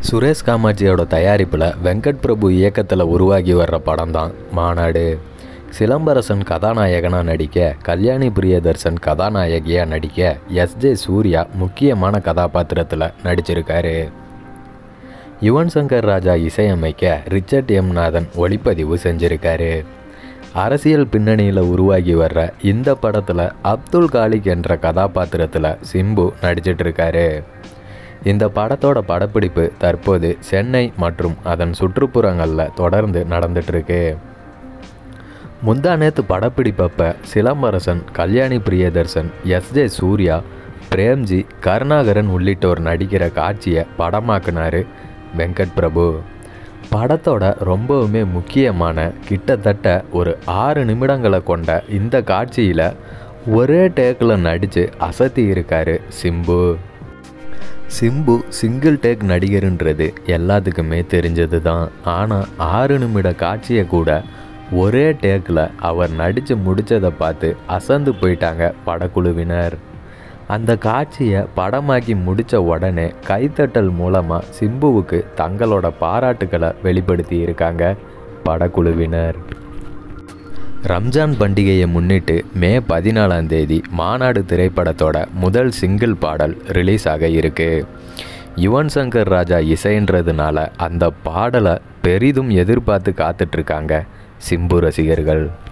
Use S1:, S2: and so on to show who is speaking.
S1: சுரேஷ் காமாட்சியோட தயாரிப்பில் வெங்கட் பிரபு இயக்கத்தில் உருவாகி வர்ற படம் தான் மாநாடு சிலம்பரசன் கதாநாயகனாக நடிக்க கல்யாணி பிரியதர்சன் கதாநாயகியாக நடிக்க எஸ்ஜே சூர்யா முக்கியமான கதாபாத்திரத்தில் நடிச்சிருக்காரு யுவன் சங்கர் ராஜா இசையமைக்க ரிச்சர்ட் எம் நாதன் ஒளிப்பதிவு செஞ்சிருக்காரு அரசியல் பின்னணியில் உருவாகி வர்ற இந்த படத்தில் அப்துல் காலிக் என்ற கதாபாத்திரத்தில் சிம்பு நடிச்சிட்டு இருக்காரு இந்த படத்தோட படப்பிடிப்பு தற்போது சென்னை மற்றும் அதன் சுற்றுப்புறங்களில் தொடர்ந்து நடந்துட்டுருக்கு முந்தா நேத்து படப்பிடிப்பப்ப சிலம்பரசன் கல்யாணி பிரியதர்சன் எஸ்ஜே சூர்யா பிரேம்ஜி கருணாகரன் உள்ளிட்டோர் நடிக்கிற காட்சியை படமாக்குனாரு வெங்கட் பிரபு படத்தோட ரொம்பவுமே முக்கியமான கிட்டத்தட்ட ஒரு ஆறு நிமிடங்களை கொண்ட இந்த காட்சியில் ஒரே டேக்கில் நடித்து அசத்தி இருக்காரு சிம்பு சிம்பு சிங்கிள் டேக் நடிகருன்றது எல்லாத்துக்குமே தெரிஞ்சது தான் ஆனால் ஆறு நிமிட காட்சியை கூட ஒரே டேக்கில் அவர் நடித்து முடித்ததை பார்த்து அசந்து போயிட்டாங்க படக்குழுவினர் அந்த காட்சியை படமாக்கி முடித்த உடனே கைத்தட்டல் மூலமாக சிம்புவுக்கு தங்களோட பாராட்டுக்களை வெளிப்படுத்தி இருக்காங்க படக்குழுவினர் ரம்ஜான் பண்டிகையை முன்னிட்டு மே பதினாலாம் தேதி மாநாடு திரைப்படத்தோட முதல் சிங்கிள் பாடல் ரிலீஸ் ஆக இருக்கு யுவன் சங்கர் ராஜா இசைன்றதுனால அந்த பாடலை பெரிதும் எதிர்பார்த்து காத்துட்ருக்காங்க சிம்பு ரசிகர்கள்